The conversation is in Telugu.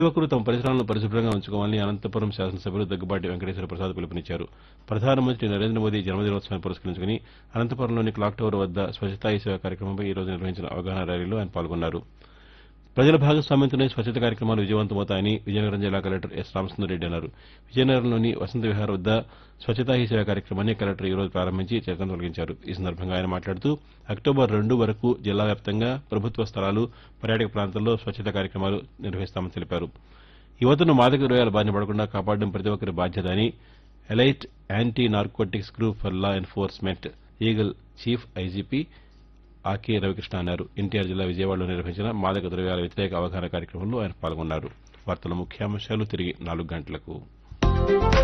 యువకులు తమ పరిసరాలను పరిశుభ్రంగా ఉంచుకోవాలని అనంతపురం శాసనసభ్యులు దగ్గుబాటి వెంకటేశ్వర ప్రసాద్ పిలుపునిచ్చారు ప్రధానమంత్రి నరేంద్ర మోదీ జన్మదినోత్సవాన్ని పురస్కరించుకుని అనంతపురంలోని క్లాక్ టవర్ వద్ద స్వచ్ఛతా ఈ సేవ కార్యక్రమంపై ఈ రోజు నిర్వహించిన అవగాహన ర్యాలీలో ఆయన పాల్గొన్నారు ప్రజల భాగస్వామ్యంతోనే స్వచ్ఛత కార్యక్రమాలు విజయవంతమవుతాయని విజయనగరం జిల్లా కలెక్టర్ ఎస్ రామసుందర్రెడ్డి అన్నారు విజయనగరంలోని వసంత విహార్ వద్ద స్వచ్ఛతా హీ సేవ కార్యక్రమాన్ని కలెక్టర్ ఈ రోజు ప్రారంభించి చెత్తను తొలగించారు ఈ సందర్భంగా ఆయన మాట్లాడుతూ అక్టోబర్ రెండు వరకు జిల్లా వ్యాప్తంగా ప్రభుత్వ స్థలాలు పర్యాటక ప్రాంతాల్లో స్వచ్ఛత కార్యక్రమాలు నిర్వహిస్తామని తెలిపారు యువతను మాదక ద్రవ్యాల బారిన పడకుండా కాపాడడం ప్రతి ఒక్కరి బాధ్యత అని elite anti narcotics group for law enforcement eagle chief IGP Aake Ravikrishna అన్నారు ఎన్టీఆర్ జిల్లా విజయవాడలో నిర్వహించిన మాదక ద్రవ్యాల వ్యతిరేక అవగాహన కార్యక్రమంలో ఆయన పాల్గొన్నారు వార్తల ముఖ్యాంశాలు తిరిగి నాలుగు గంటలకు